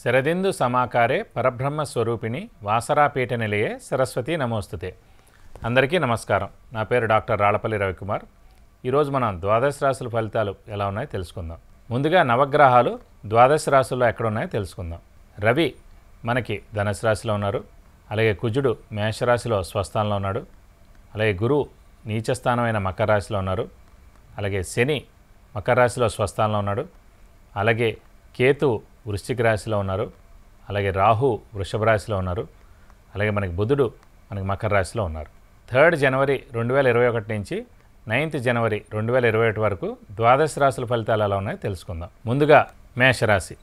శరదిందు సమాకారే పరబ్రహ్మ స్వరూపిణి వాసరాపీఠ నిలయే సరస్వతి నమోస్తుతే అందరికీ నమస్కారం నా పేరు డాక్టర్ రాళ్లపల్లి రవికుమార్ ఈరోజు మనం ద్వాదశ రాశుల ఫలితాలు ఎలా ఉన్నాయో తెలుసుకుందాం ముందుగా నవగ్రహాలు ద్వాదశ రాశుల్లో ఎక్కడ ఉన్నాయో తెలుసుకుందాం రవి మనకి ధనుసు రాశిలో ఉన్నారు అలాగే కుజుడు మేషరాశిలో స్వస్థానంలో ఉన్నాడు అలాగే గురువు నీచస్థానమైన మకర రాశిలో ఉన్నారు అలాగే శని మకర రాశిలో స్వస్థానంలో ఉన్నాడు అలాగే కేతు వృశ్చిక రాశిలో ఉన్నారు అలాగే రాహు వృషభ రాశిలో ఉన్నారు అలాగే మనకి బుధుడు మనకి మకర రాశిలో ఉన్నారు థర్డ్ జనవరి రెండు వేల ఇరవై ఒకటి నుంచి నైన్త్ జనవరి రెండు వేల ఇరవై ఒకటి వరకు ద్వాదశ రాశుల ఫలితాలు ఎలా ఉన్నాయో తెలుసుకుందాం ముందుగా మేషరాశి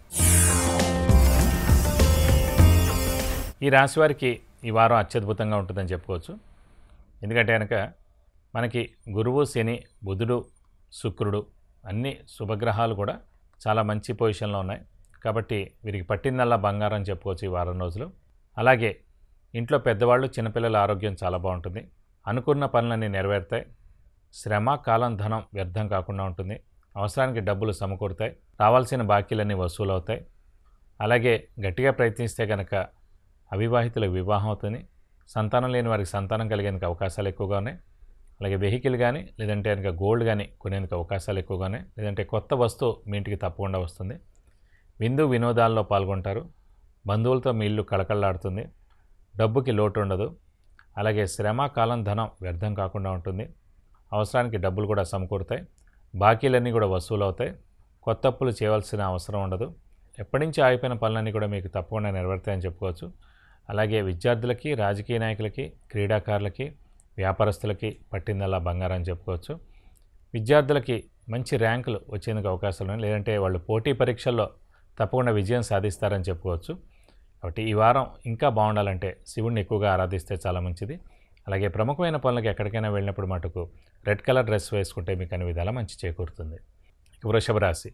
ఈ రాశి వారికి ఈ వారం అత్యద్భుతంగా ఉంటుందని చెప్పుకోవచ్చు ఎందుకంటే కనుక మనకి గురువు శని బుధుడు శుక్రుడు అన్ని శుభగ్రహాలు కూడా చాలా మంచి పొజిషన్లో ఉన్నాయి కాబట్టి వీరికి పట్టిందల్లా బంగారం అని చెప్పుకోవచ్చు ఈ వారం రోజులు అలాగే ఇంట్లో పెద్దవాళ్ళు చిన్నపిల్లల ఆరోగ్యం చాలా బాగుంటుంది అనుకున్న పనులన్నీ నెరవేరుతాయి శ్రమ కాలం ధనం వ్యర్థం కాకుండా ఉంటుంది అవసరానికి డబ్బులు సమకూరుతాయి రావాల్సిన బాకీలన్నీ వసూలు అవుతాయి అలాగే గట్టిగా ప్రయత్నిస్తే కనుక అవివాహితులకు వివాహం అవుతుంది సంతానం లేని వారికి సంతానం కలిగేందుకు అవకాశాలు ఎక్కువగా ఉన్నాయి అలాగే వెహికల్ కానీ లేదంటే కనుక గోల్డ్ కానీ కొనేందుకు అవకాశాలు ఎక్కువగా ఉన్నాయి లేదంటే కొత్త వస్తువు మీ ఇంటికి తప్పకుండా వస్తుంది విందు వినోదాల్లో పాల్గొంటారు బంధువులతో మీ ఇల్లు కళకళలాడుతుంది డబ్బుకి లోటు ఉండదు అలాగే శ్రమ కాలం ధనం వ్యర్థం కాకుండా ఉంటుంది అవసరానికి డబ్బులు కూడా సమకూరుతాయి బాకీలన్నీ కూడా వసూలు అవుతాయి కొత్త అప్పులు చేయవలసిన అవసరం ఉండదు ఎప్పటి నుంచి ఆగిపోయిన పనులన్నీ కూడా మీకు తప్పకుండా నెరవేరుతాయని చెప్పుకోవచ్చు అలాగే విద్యార్థులకి రాజకీయ నాయకులకి క్రీడాకారులకి వ్యాపారస్తులకి పట్టిందల్లా బంగారం అని చెప్పుకోవచ్చు విద్యార్థులకి మంచి ర్యాంకులు వచ్చేందుకు అవకాశాలు ఉన్నాయి లేదంటే వాళ్ళు పోటీ పరీక్షల్లో తప్పకుండా విజయం సాధిస్తారని చెప్పుకోవచ్చు కాబట్టి ఈ వారం ఇంకా బాగుండాలంటే శివుణ్ణి ఎక్కువగా ఆరాధిస్తే చాలా మంచిది అలాగే ప్రముఖమైన పనులకు ఎక్కడికైనా వెళ్ళినప్పుడు మటుకు రెడ్ కలర్ డ్రెస్ వేసుకుంటే మీకు అన్ని విధాలా మంచి చేకూరుతుంది ఇక వృషభ రాశి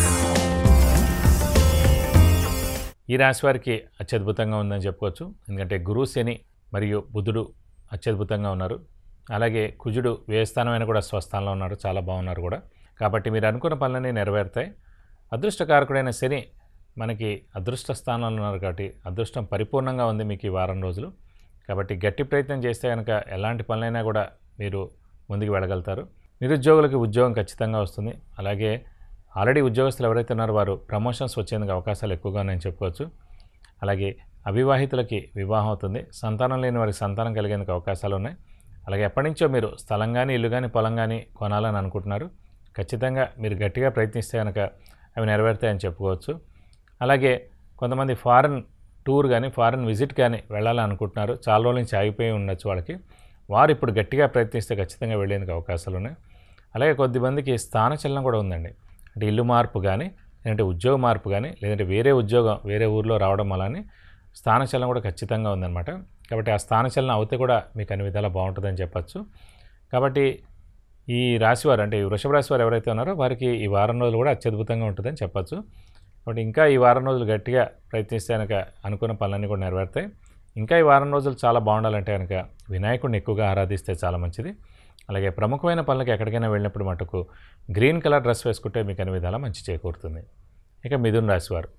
ఈ రాశి వారికి అత్యద్భుతంగా ఉందని చెప్పుకోవచ్చు ఎందుకంటే గురు శని మరియు బుధుడు అత్యద్భుతంగా ఉన్నారు అలాగే కుజుడు వ్యయస్థానమైన కూడా స్వస్థానంలో ఉన్నారు చాలా బాగున్నారు కూడా కాబట్టి మీరు అనుకున్న పనులన్నీ నెరవేరుతాయి అదృష్టకారకుడైన శని మనకి అదృష్ట స్థానంలో ఉన్నారు కాబట్టి అదృష్టం పరిపూర్ణంగా ఉంది మీకు ఈ వారం రోజులు కాబట్టి గట్టి ప్రయత్నం చేస్తే కనుక ఎలాంటి పనులైనా కూడా మీరు ముందుకు వెళ్ళగలుగుతారు నిరుద్యోగులకి ఉద్యోగం ఖచ్చితంగా వస్తుంది అలాగే ఆల్రెడీ ఉద్యోగస్తులు ఎవరైతే ఉన్నారో వారు ప్రమోషన్స్ వచ్చేందుకు అవకాశాలు ఎక్కువగా ఉన్నాయని చెప్పుకోవచ్చు అలాగే అవివాహితులకి వివాహం అవుతుంది సంతానం లేని వారికి సంతానం కలిగేందుకు అవకాశాలు ఉన్నాయి అలాగే ఎప్పటి నుంచో మీరు స్థలం కానీ ఇల్లు కానీ పొలం కానీ కొనాలని అనుకుంటున్నారు ఖచ్చితంగా మీరు గట్టిగా ప్రయత్నిస్తే కనుక అవి నెరవేరుతాయని చెప్పుకోవచ్చు అలాగే కొంతమంది ఫారెన్ టూర్ కానీ ఫారెన్ విజిట్ కానీ వెళ్ళాలని అనుకుంటున్నారు చాలా రోజుల నుంచి ఆగిపోయి ఉండొచ్చు వాళ్ళకి వారు ఇప్పుడు గట్టిగా ప్రయత్నిస్తే ఖచ్చితంగా వెళ్ళేందుకు అవకాశాలు ఉన్నాయి అలాగే కొద్దిమందికి స్థానచలనం కూడా ఉందండి అంటే ఇల్లు మార్పు కానీ లేదంటే ఉద్యోగ మార్పు కానీ లేదంటే వేరే ఉద్యోగం వేరే ఊర్లో రావడం వలని స్థానచలనం కూడా ఖచ్చితంగా ఉందన్నమాట కాబట్టి ఆ స్థానచలనం అవుతే కూడా మీకు అన్ని విధాలా బాగుంటుందని చెప్పచ్చు కాబట్టి ఈ రాశివారు అంటే ఈ వృషభ రాశి వారు ఎవరైతే ఉన్నారో వారికి ఈ వారం రోజులు కూడా అత్యద్భుతంగా ఉంటుందని చెప్పచ్చు కాబట్టి ఇంకా ఈ వారం రోజులు గట్టిగా ప్రయత్నిస్తే కనుక అనుకున్న పనులన్నీ కూడా నెరవేరుతాయి ఇంకా ఈ వారం రోజులు చాలా బాగుండాలంటే కనుక వినాయకుడిని ఎక్కువగా ఆరాధిస్తే చాలా మంచిది అలాగే ప్రముఖమైన పనులకు ఎక్కడికైనా వెళ్ళినప్పుడు మటుకు గ్రీన్ కలర్ డ్రెస్ వేసుకుంటే మీకు అన్ని విధాలా మంచి చేకూరుతుంది ఇక మిథున్ రాశివారు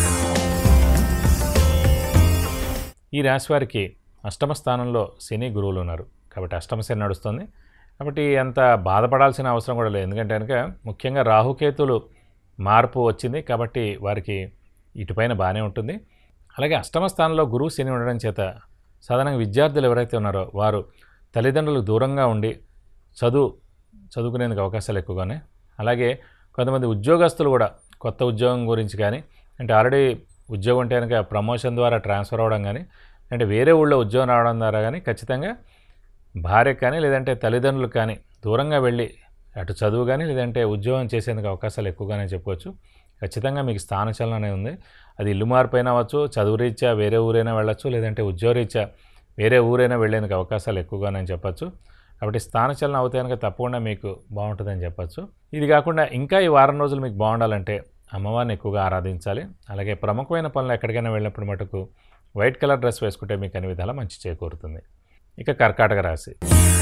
ఈ రాశివారికి అష్టమ స్థానంలో శని గురువులు ఉన్నారు కాబట్టి అష్టమ శని నడుస్తుంది కాబట్టి అంత బాధపడాల్సిన అవసరం కూడా లేదు ఎందుకంటే కనుక ముఖ్యంగా రాహుకేతులు మార్పు వచ్చింది కాబట్టి వారికి ఇటుపైన బాగానే ఉంటుంది అలాగే అష్టమ స్థానంలో గురువు శని ఉండడం చేత సాధారణంగా విద్యార్థులు ఎవరైతే ఉన్నారో వారు తల్లిదండ్రులకు దూరంగా ఉండి చదువు చదువుకునేందుకు అవకాశాలు ఎక్కువగానే అలాగే కొంతమంది ఉద్యోగస్తులు కూడా కొత్త ఉద్యోగం గురించి కానీ అంటే ఆల్రెడీ ఉద్యోగం ఉంటే కనుక ప్రమోషన్ ద్వారా ట్రాన్స్ఫర్ అవ్వడం కానీ అంటే వేరే ఊళ్ళో ఉద్యోగం రావడం ద్వారా కానీ ఖచ్చితంగా భార్యకు కానీ లేదంటే తల్లిదండ్రులకు కానీ దూరంగా వెళ్ళి అటు చదువు కానీ లేదంటే ఉద్యోగం చేసేందుకు అవకాశాలు ఎక్కువగానే చెప్పుకోవచ్చు ఖచ్చితంగా మీకు స్థానచలనం అనేది ఉంది అది ఇల్లు మార్పైనా అవ్వచ్చు చదువు రీత్యా వేరే ఊరైనా వెళ్ళొచ్చు లేదంటే ఉద్యోగ రీత్యా వేరే ఊరైనా వెళ్ళేందుకు అవకాశాలు ఎక్కువగానే చెప్పచ్చు కాబట్టి స్థానచలనం అవుతే కనుక తప్పకుండా మీకు బాగుంటుందని చెప్పచ్చు ఇది కాకుండా ఇంకా ఈ వారం రోజులు మీకు బాగుండాలంటే అమ్మవారిని ఎక్కువగా ఆరాధించాలి అలాగే ప్రముఖమైన పనులు ఎక్కడికైనా వెళ్ళినప్పుడు మటుకు వైట్ కలర్ డ్రెస్ వేసుకుంటే మీకు అన్ని విధాలా మంచి చేకూరుతుంది ఇక కర్కాటక రాశి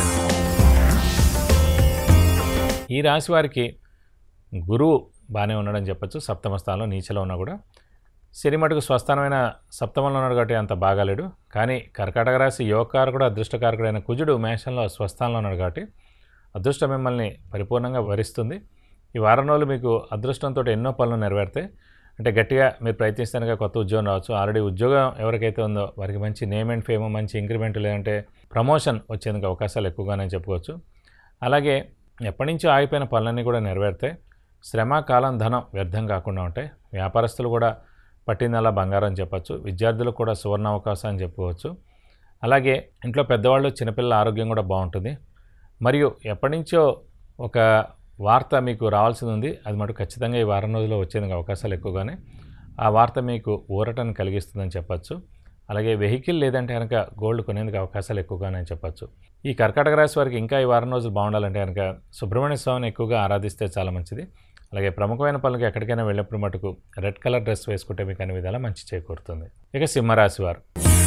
ఈ రాశి వారికి గురువు బాగానే ఉన్నాడని చెప్పచ్చు సప్తమ స్థానంలో నీచలో ఉన్నా కూడా శని మటుకు స్వస్థానమైన సప్తమంలో ఉన్నాడు కాబట్టి అంత బాగాలేడు కానీ కర్కాటక రాశి యువకారకుడు అదృష్టకారకుడైన కుజుడు మేషంలో స్వస్థానంలో ఉన్నాడు కాబట్టి అదృష్టం మిమ్మల్ని పరిపూర్ణంగా వరిస్తుంది ఈ వారం రోజులు మీకు అదృష్టంతో ఎన్నో పనులు నెరవేరుతాయి అంటే గట్టిగా మీరు ప్రయత్నిస్తానుగా కొత్త ఉద్యోగం రావచ్చు ఆల్రెడీ ఉద్యోగం ఎవరికైతే ఉందో వారికి మంచి నేమ్ అండ్ ఫేమ్ మంచి ఇంక్రిమెంట్ లేదంటే ప్రమోషన్ వచ్చేందుకు అవకాశాలు ఎక్కువగానే చెప్పుకోవచ్చు అలాగే ఎప్పటి నుంచో ఆగిపోయిన పనులన్నీ కూడా నెరవేరుతాయి శ్రమ కాలం ధనం వ్యర్థం కాకుండా ఉంటాయి వ్యాపారస్తులు కూడా పట్టిందల్లా బంగారం చెప్పచ్చు విద్యార్థులకు కూడా సువర్ణ అవకాశం అని చెప్పుకోవచ్చు అలాగే ఇంట్లో పెద్దవాళ్ళు చిన్నపిల్లల ఆరోగ్యం కూడా బాగుంటుంది మరియు ఎప్పటి నుంచో ఒక వార్త మీకు రావాల్సింది ఉంది అది మటు ఖచ్చితంగా ఈ వారం రోజుల్లో వచ్చేందుకు అవకాశాలు ఎక్కువగానే ఆ వార్త మీకు ఊరటను కలిగిస్తుందని చెప్పచ్చు అలాగే వెహికల్ లేదంటే కనుక గోల్డ్ కొనేందుకు అవకాశాలు ఎక్కువగానే చెప్పచ్చు ఈ కర్కాటక రాశి వారికి ఇంకా ఈ వారం రోజులు బాగుండాలంటే కనుక సుబ్రహ్మణ్య స్వామిని ఎక్కువగా ఆరాధిస్తే చాలా మంచిది అలాగే ప్రముఖమైన పనులకు ఎక్కడికైనా వెళ్ళినప్పుడు మటుకు రెడ్ కలర్ డ్రెస్ వేసుకుంటే మీకు అన్ని విధాలా మంచి చేకూరుతుంది ఇక సింహరాశి వారు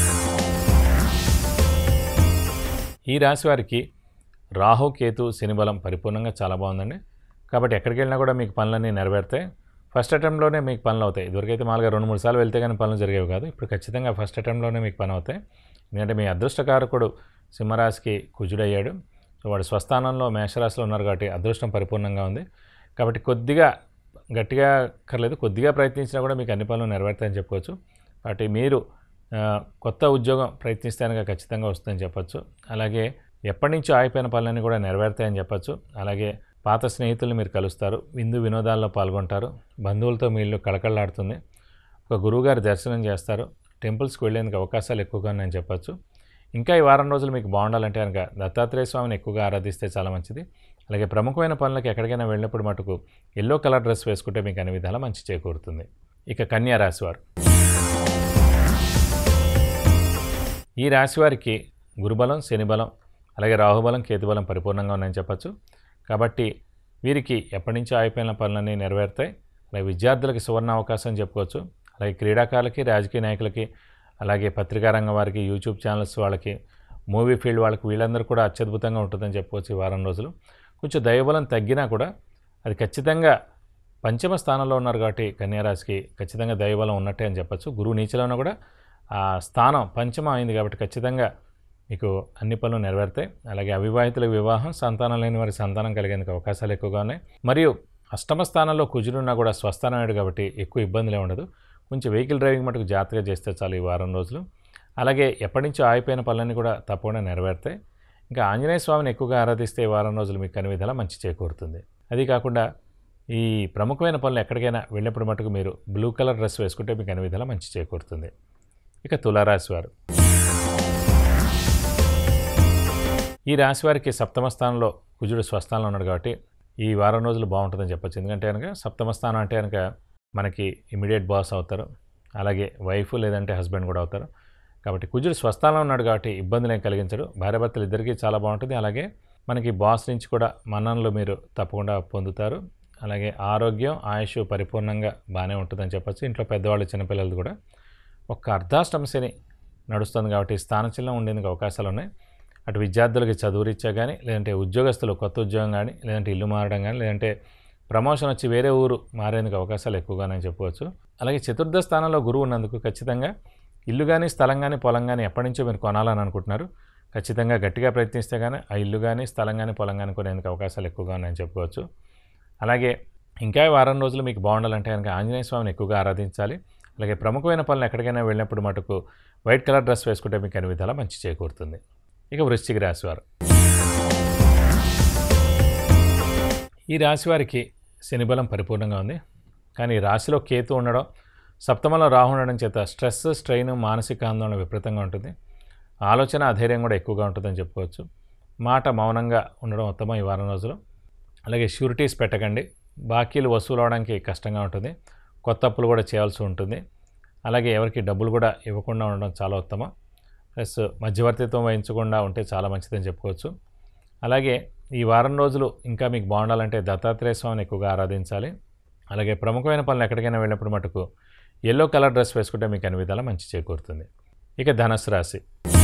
ఈ రాశి వారికి రాహు కేతు శని బలం పరిపూర్ణంగా చాలా బాగుందండి కాబట్టి ఎక్కడికి వెళ్ళినా కూడా మీకు పనులన్నీ నెరవేరుతాయి ఫస్ట్ అటెంప్ట్లోనే మీకు పనులు అవుతాయి ఇదివరకైతే మామూలుగా రెండు మూడు సార్లు వెళ్తే కానీ పనులు జరిగేవి కాదు ఇప్పుడు ఖచ్చితంగా ఫస్ట్ అటెంప్ట్లోనే మీకు పని అవుతాయి ఎందుకంటే మీ అదృష్టకారకుడు సింహరాశికి కుజుడయ్యాడు సో వాడు స్వస్థానంలో మేషరాశిలో ఉన్నారు కాబట్టి అదృష్టం పరిపూర్ణంగా ఉంది కాబట్టి కొద్దిగా గట్టిగా అక్కర్లేదు కొద్దిగా ప్రయత్నించినా కూడా మీకు అన్ని పనులు నెరవేరుతాయని చెప్పుకోవచ్చు కాబట్టి మీరు ఆ, కొత్త ఉద్యోగం ప్రయత్నిస్తే కనుక ఖచ్చితంగా వస్తుందని చెప్పొచ్చు అలాగే ఎప్పటి నుంచో ఆగిపోయిన పనులన్నీ కూడా నెరవేరుతాయని చెప్పొచ్చు అలాగే పాత స్నేహితుల్ని మీరు కలుస్తారు విందు వినోదాల్లో పాల్గొంటారు బంధువులతో మీ ఇల్లు కళకళలాడుతుంది ఒక గురువుగారి దర్శనం చేస్తారు టెంపుల్స్కి వెళ్ళేందుకు అవకాశాలు ఎక్కువగా ఉన్నాయని చెప్పొచ్చు ఇంకా ఈ వారం రోజులు మీకు బాగుండాలంటే కనుక దత్తాత్రేయ స్వామిని ఎక్కువగా ఆరాధిస్తే చాలా మంచిది అలాగే ప్రముఖమైన పనులకు ఎక్కడికైనా వెళ్ళినప్పుడు మటుకు ఎల్లో కలర్ డ్రెస్ వేసుకుంటే మీకు అన్ని విధాలా మంచి చేకూరుతుంది ఇక కన్యా రాశి వారు ఈ రాశి వారికి గురుబలం శనిబలం అలాగే రాహుబలం కేతుబలం పరిపూర్ణంగా ఉన్నాయని చెప్పచ్చు కాబట్టి వీరికి ఎప్పటి నుంచో ఆగిపోయిన పనులన్నీ నెరవేరుతాయి అలాగే విద్యార్థులకి సువర్ణ అవకాశం అని చెప్పుకోవచ్చు అలాగే క్రీడాకారులకి రాజకీయ నాయకులకి అలాగే పత్రికా రంగం వారికి యూట్యూబ్ ఛానల్స్ వాళ్ళకి మూవీ ఫీల్డ్ వాళ్ళకి వీళ్ళందరూ కూడా అత్యద్భుతంగా ఉంటుందని చెప్పుకోవచ్చు ఈ వారం రోజులు కొంచెం దైవబలం తగ్గినా కూడా అది ఖచ్చితంగా పంచమ స్థానంలో ఉన్నారు కాబట్టి కన్యారాశికి ఖచ్చితంగా దైవబలం ఉన్నట్టే అని చెప్పచ్చు గురువు నీచలో ఉన్నా కూడా ఆ స్థానం పంచమ అయింది కాబట్టి ఖచ్చితంగా మీకు అన్ని పనులు నెరవేరుతాయి అలాగే అవివాహితుల వివాహం సంతానం లేని వారి సంతానం కలిగేందుకు అవకాశాలు ఎక్కువగా ఉన్నాయి మరియు అష్టమ స్థానంలో కుజుడున్నా కూడా స్వస్థానమయ్యాడు కాబట్టి ఎక్కువ ఇబ్బందులే ఉండదు కొంచెం వెహికల్ డ్రైవింగ్ మటుకు జాగ్రత్తగా చేస్తే చాలు ఈ వారం రోజులు అలాగే ఎప్పటి నుంచో ఆగిపోయిన పనులన్నీ కూడా తప్పకుండా నెరవేరుతాయి ఇంకా ఆంజనేయ స్వామిని ఎక్కువగా ఆరాధిస్తే ఈ వారం రోజులు మీకు అన్ని విధాలా మంచి చేకూరుతుంది అది కాకుండా ఈ ప్రముఖమైన పనులు ఎక్కడికైనా వెళ్ళినప్పుడు మటుకు మీరు బ్లూ కలర్ డ్రెస్ వేసుకుంటే మీకు అన్ని విధాలా మంచి చేకూరుతుంది ఇక తులారాశి వారు ఈ రాశి వారికి సప్తమ స్థానంలో కుజుడు స్వస్థానంలో ఉన్నాడు కాబట్టి ఈ వారం రోజులు బాగుంటుందని చెప్పొచ్చు ఎందుకంటే కనుక సప్తమ స్థానం అంటే కనుక మనకి ఇమీడియట్ బాస్ అవుతారు అలాగే వైఫ్ లేదంటే హస్బెండ్ కూడా అవుతారు కాబట్టి కుజుడు స్వస్థానంలో ఉన్నాడు కాబట్టి ఇబ్బందులు ఏం కలిగించడు భార్యాభర్తలు ఇద్దరికీ చాలా బాగుంటుంది అలాగే మనకి బాస్ నుంచి కూడా మన్ననలు మీరు తప్పకుండా పొందుతారు అలాగే ఆరోగ్యం ఆయుష్ పరిపూర్ణంగా బాగానే ఉంటుందని చెప్పొచ్చు ఇంట్లో పెద్దవాళ్ళు చిన్నపిల్లలు కూడా ఒక అర్ధాష్టమ శని నడుస్తుంది కాబట్టి స్థానచలనం ఉండేందుకు అవకాశాలు ఉన్నాయి అటు విద్యార్థులకి చదువు రీత్యా కానీ లేదంటే ఉద్యోగస్తులు కొత్త ఉద్యోగం కానీ లేదంటే ఇల్లు మారడం కానీ లేదంటే ప్రమోషన్ వచ్చి వేరే ఊరు మారేందుకు అవకాశాలు ఎక్కువగానే చెప్పవచ్చు అలాగే చతుర్థ స్థానంలో గురువు ఉన్నందుకు ఖచ్చితంగా ఇల్లు కానీ స్థలం కానీ పొలం కానీ ఎప్పటి నుంచో మీరు కొనాలని అనుకుంటున్నారు ఖచ్చితంగా గట్టిగా ప్రయత్నిస్తే కానీ ఆ ఇల్లు కానీ స్థలం కానీ పొలం కానీ కొనేందుకు అవకాశాలు ఎక్కువగా ఉన్నాయని చెప్పుకోవచ్చు అలాగే ఇంకా ఈ వారం రోజులు మీకు బాగుండాలంటే కనుక ఆంజనేయ స్వామిని ఎక్కువగా ఆరాధించాలి అలాగే ప్రముఖమైన పనులు ఎక్కడికైనా వెళ్ళినప్పుడు మటుకు వైట్ కలర్ డ్రెస్ వేసుకుంటే మీకు అన్ని విధాలా మంచి చేకూరుతుంది ఇక వృశ్చిక రాశి వారు ఈ రాశి వారికి శని బలం పరిపూర్ణంగా ఉంది కానీ ఈ రాశిలో కేతు ఉండడం సప్తమంలో రాహు ఉండడం చేత స్ట్రెస్ స్ట్రెయిన్ మానసిక ఆందోళన విపరీతంగా ఉంటుంది ఆలోచన అధైర్యం కూడా ఎక్కువగా ఉంటుందని చెప్పుకోవచ్చు మాట మౌనంగా ఉండడం ఉత్తమం ఈ వారం రోజులు అలాగే షూరిటీస్ పెట్టకండి బాకీలు వసూలు అవడానికి కష్టంగా ఉంటుంది కొత్త అప్పులు కూడా చేయాల్సి ఉంటుంది అలాగే ఎవరికి డబ్బులు కూడా ఇవ్వకుండా ఉండడం చాలా ఉత్తమం ప్లస్ మధ్యవర్తిత్వం వహించకుండా ఉంటే చాలా మంచిదని చెప్పుకోవచ్చు అలాగే ఈ వారం రోజులు ఇంకా మీకు బాగుండాలంటే దత్తాత్రేయ స్వామిని ఎక్కువగా ఆరాధించాలి అలాగే ప్రముఖమైన పనులు ఎక్కడికైనా వెళ్ళినప్పుడు మటుకు ఎల్లో కలర్ డ్రెస్ వేసుకుంటే మీకు అన్ని విధాలా మంచి చేకూరుతుంది ఇక ధనస్సు రాశి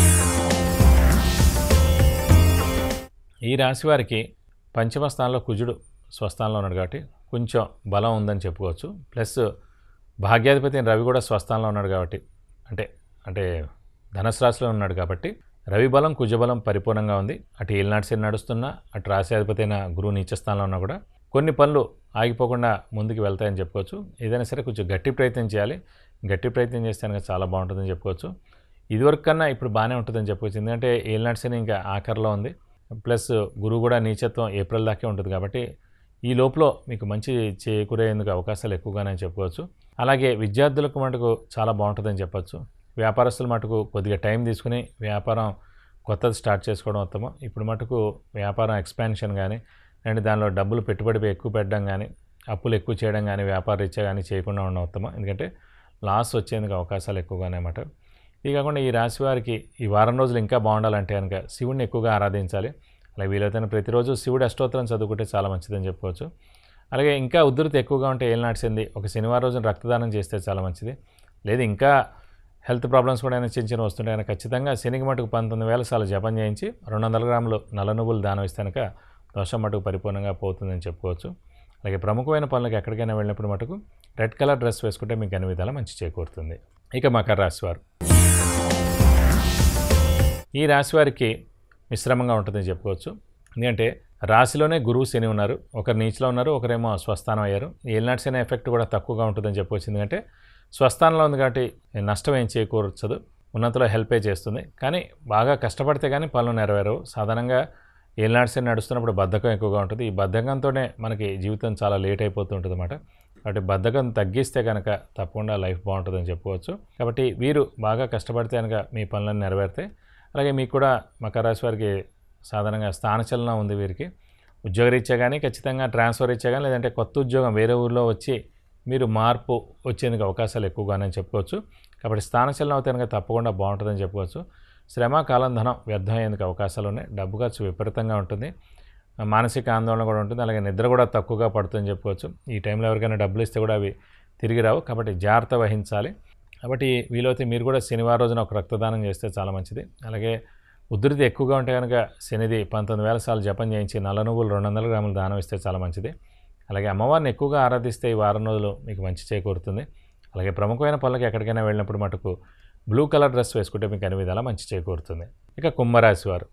ఈ రాశి వారికి పంచమ స్థానంలో కుజుడు స్వస్థానంలో ఉన్నాడు కాబట్టి కొంచెం బలం ఉందని చెప్పుకోవచ్చు ప్లస్ భాగ్యాధిపతి అయిన రవి కూడా స్వస్థానంలో ఉన్నాడు కాబట్టి అంటే అంటే ధనుసు రాశిలో ఉన్నాడు కాబట్టి రవి బలం కుజబలం పరిపూర్ణంగా ఉంది అటు ఏలినాటి శని నడుస్తున్నా అటు రాశియాధిపతి అయిన గురువు నీచ స్థానంలో ఉన్నా కూడా కొన్ని పనులు ఆగిపోకుండా ముందుకు వెళ్తాయని చెప్పుకోవచ్చు ఏదైనా సరే కొంచెం గట్టి ప్రయత్నం చేయాలి గట్టి ప్రయత్నం చేస్తే కనుక చాలా బాగుంటుందని చెప్పుకోవచ్చు ఇదివరకు కన్నా ఇప్పుడు బాగానే ఉంటుందని చెప్పుకోవచ్చు ఎందుకంటే ఏలినాటి శని ఇంకా ఆఖరిలో ఉంది ప్లస్ గురువు కూడా నీచత్వం ఏప్రిల్ దాకే ఉంటుంది కాబట్టి ఈ లోపల మీకు మంచి చేకూరేందుకు అవకాశాలు ఎక్కువగానే చెప్పుకోవచ్చు అలాగే విద్యార్థులకు మటుకు చాలా బాగుంటుందని చెప్పొచ్చు వ్యాపారస్తుల మటుకు కొద్దిగా టైం తీసుకుని వ్యాపారం కొత్తది స్టార్ట్ చేసుకోవడం ఉత్తమం ఇప్పుడు మటుకు వ్యాపారం ఎక్స్పాన్షన్ కానీ అండ్ దానిలో డబ్బులు పెట్టుబడి ఎక్కువ పెట్టడం కానీ అప్పులు ఎక్కువ చేయడం కానీ వ్యాపార రీత్యా కానీ చేయకుండా ఉండడం ఉత్తమం ఎందుకంటే లాస్ వచ్చేందుకు అవకాశాలు ఎక్కువగానే అన్నమాట ఇది కాకుండా ఈ రాశి వారికి ఈ వారం రోజులు ఇంకా బాగుండాలంటే కనుక శివుడిని ఎక్కువగా ఆరాధించాలి అలాగే వీలైతే ప్రతిరోజు శివుడి అష్టోత్తరం చదువుకుంటే చాలా మంచిదని చెప్పుకోవచ్చు అలాగే ఇంకా ఉధృతి ఎక్కువగా ఉంటే ఏం నాటిసింది ఒక శనివారం రోజున రక్తదానం చేస్తే చాలా మంచిది లేదు ఇంకా హెల్త్ ప్రాబ్లమ్స్ కూడా అయినా చిన్న చిన్న వస్తుంటే కనుక ఖచ్చితంగా శనికి మటుకు పంతొమ్మిది వేల సార్లు జపం చేయించి రెండు వందల గ్రాములు నల్ల నువ్వులు దానం ఇస్తే కనుక దోషం మటుకు పరిపూర్ణంగా పోతుందని చెప్పుకోవచ్చు అలాగే ప్రముఖమైన పనులకు ఎక్కడికైనా వెళ్ళినప్పుడు మటుకు రెడ్ కలర్ డ్రెస్ వేసుకుంటే మీకు అన్ని విధాలా మంచి చేకూరుతుంది ఇక మకర రాశి వారు ఈ రాశి వారికి మిశ్రమంగా ఉంటుందని చెప్పుకోవచ్చు ఎందుకంటే రాశిలోనే గురువు శని ఉన్నారు ఒకరు నీచిలో ఉన్నారు ఒకరేమో స్వస్థానం అయ్యారు ఏలినాటి శని ఎఫెక్ట్ కూడా తక్కువగా ఉంటుందని చెప్పుకోవచ్చు ఎందుకంటే స్వస్థానంలో ఉంది కాబట్టి నష్టం ఏం చేకూర్చదు ఉన్నంతలో హెల్పే చేస్తుంది కానీ బాగా కష్టపడితే కానీ పనులు నెరవేరవు సాధారణంగా ఏలినాటి శని నడుస్తున్నప్పుడు బద్ధకం ఎక్కువగా ఉంటుంది ఈ బద్ధకంతోనే మనకి జీవితం చాలా లేట్ అయిపోతూ ఉంటుంది అన్నమాట కాబట్టి బద్ధకం తగ్గిస్తే కనుక తప్పకుండా లైఫ్ బాగుంటుందని చెప్పుకోవచ్చు కాబట్టి వీరు బాగా కష్టపడితే కనుక మీ పనులను నెరవేరుతాయి అలాగే మీకు కూడా మకర రాశి వారికి సాధారణంగా స్థానచలనం ఉంది వీరికి ఉద్యోగరీత్యా కానీ ఖచ్చితంగా ట్రాన్స్ఫర్ ఇచ్చా కానీ లేదంటే కొత్త ఉద్యోగం వేరే ఊరిలో వచ్చి మీరు మార్పు వచ్చేందుకు అవకాశాలు ఎక్కువగానే చెప్పుకోవచ్చు కాబట్టి స్థానచలనం అయితే కనుక తప్పకుండా బాగుంటుందని చెప్పుకోవచ్చు శ్రమ కాలం ధనం వ్యర్థం అయ్యేందుకు అవకాశాలు ఉన్నాయి డబ్బు ఖర్చు విపరీతంగా ఉంటుంది మానసిక ఆందోళన కూడా ఉంటుంది అలాగే నిద్ర కూడా తక్కువగా పడుతుందని చెప్పుకోవచ్చు ఈ టైంలో ఎవరికైనా డబ్బులు ఇస్తే కూడా అవి తిరిగి రావు కాబట్టి జాగ్రత్త వహించాలి కాబట్టి వీలైతే మీరు కూడా శనివారం రోజున ఒక రక్తదానం చేస్తే చాలా మంచిది అలాగే ఉధృతి ఎక్కువగా ఉంటే కనుక శనిది పంతొమ్మిది వేల సార్లు జపం చేయించి నల్ల నువ్వులు రెండు వందల గ్రాములు దానం ఇస్తే చాలా మంచిది అలాగే అమ్మవారిని ఎక్కువగా ఆరాధిస్తే ఈ వారం రోజులు మీకు మంచి చేకూరుతుంది అలాగే ప్రముఖమైన పనులకు ఎక్కడికైనా వెళ్ళినప్పుడు మటుకు బ్లూ కలర్ డ్రెస్ వేసుకుంటే మీకు అన్ని విధాలా మంచి చేకూరుతుంది ఇక కుంభరాశి వారు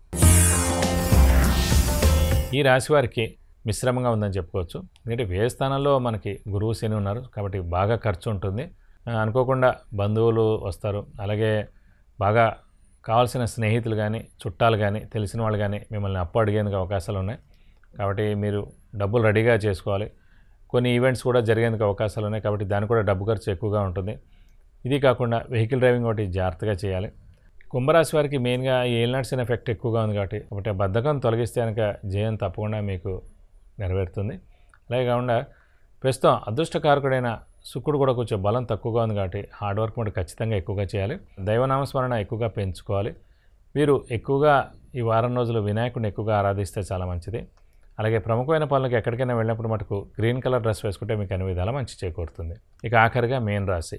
ఈ రాశి వారికి మిశ్రమంగా ఉందని చెప్పుకోవచ్చు ఎందుకంటే వ్యయ స్థానంలో మనకి గురువు శని ఉన్నారు కాబట్టి బాగా ఖర్చు ఉంటుంది ఆ, అనుకోకుండా బంధువులు వస్తారు అలాగే బాగా కావాల్సిన స్నేహితులు కానీ చుట్టాలు కానీ తెలిసిన వాళ్ళు కానీ మిమ్మల్ని అప్పు అడిగేందుకు అవకాశాలు ఉన్నాయి కాబట్టి మీరు డబ్బులు రెడీగా చేసుకోవాలి కొన్ని ఈవెంట్స్ కూడా జరిగేందుకు అవకాశాలు ఉన్నాయి కాబట్టి దానికి కూడా డబ్బు ఖర్చు ఎక్కువగా ఉంటుంది ఇది కాకుండా వెహికల్ డ్రైవింగ్ ఒకటి జాగ్రత్తగా చేయాలి కుంభరాశి వారికి మెయిన్గా ఈ ఏలినాడ్సిన ఎఫెక్ట్ ఎక్కువగా ఉంది కాబట్టి కాబట్టి ఆ బద్ధకం తొలగిస్తే కనుక జయం తప్పకుండా మీకు నెరవేరుతుంది అలాగే కాకుండా ప్రస్తుతం అదృష్టకారకుడైన శుక్రుడు కూడా కొంచెం బలం తక్కువగా ఉంది కాబట్టి హార్డ్ వర్క్ మటు ఖచ్చితంగా ఎక్కువగా చేయాలి దైవనామస్మరణ ఎక్కువగా పెంచుకోవాలి వీరు ఎక్కువగా ఈ వారం రోజులు వినాయకుడిని ఎక్కువగా ఆరాధిస్తే చాలా మంచిది అలాగే ప్రముఖమైన పనులకు ఎక్కడికైనా వెళ్ళినప్పుడు మటుకు గ్రీన్ కలర్ డ్రెస్ వేసుకుంటే మీకు అన్ని విధాలా మంచి చేకూరుతుంది ఇక ఆఖరిగా మెయిన్ రాశి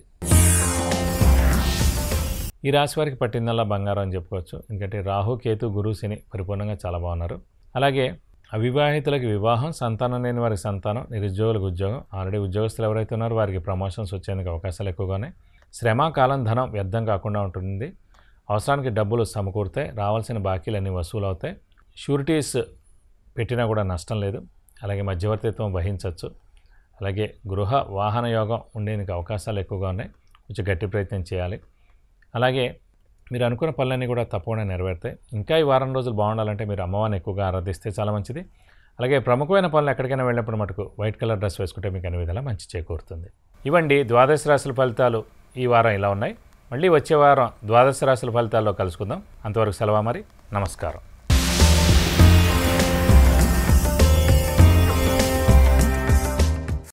ఈ రాశి వారికి పట్టిందల్లా బంగారం అని చెప్పుకోవచ్చు ఎందుకంటే రాహు కేతు గురు శని పరిపూర్ణంగా చాలా బాగున్నారు అలాగే అవివాహితులకి వివాహం సంతానం లేని వారికి సంతానం నిరుద్యోగులకు ఉద్యోగం ఆల్రెడీ ఉద్యోగస్తులు ఎవరైతే ఉన్నారో వారికి ప్రమోషన్స్ వచ్చేందుకు అవకాశాలు ఎక్కువగానే శ్రమ కాలం ధనం వ్యర్థం కాకుండా ఉంటుంది అవసరానికి డబ్బులు సమకూరుతాయి రావాల్సిన బాకీలన్నీ వసూలు అవుతాయి షూరిటీస్ పెట్టినా కూడా నష్టం లేదు అలాగే మధ్యవర్తిత్వం వహించవచ్చు అలాగే గృహ వాహన యోగం ఉండేందుకు అవకాశాలు ఎక్కువగా ఉన్నాయి కొంచెం గట్టి ప్రయత్నం చేయాలి అలాగే మీరు అనుకున్న పనులన్నీ కూడా తప్పకుండా నెరవేరుతాయి ఇంకా ఈ వారం రోజులు బాగుండాలంటే మీరు అమ్మవారిని ఎక్కువగా ఆరాధిస్తే చాలా మంచిది అలాగే ప్రముఖమైన పనులు ఎక్కడికైనా వెళ్ళినప్పుడు మటుకు వైట్ కలర్ డ్రెస్ వేసుకుంటే మీకు అన్ని విధాలా మంచి చేకూరుతుంది ఇవండి ద్వాదశ రాశుల ఫలితాలు ఈ వారం ఇలా ఉన్నాయి మళ్ళీ వచ్చే వారం ద్వాదశ రాశుల ఫలితాల్లో కలుసుకుందాం అంతవరకు సెలవు మరి నమస్కారం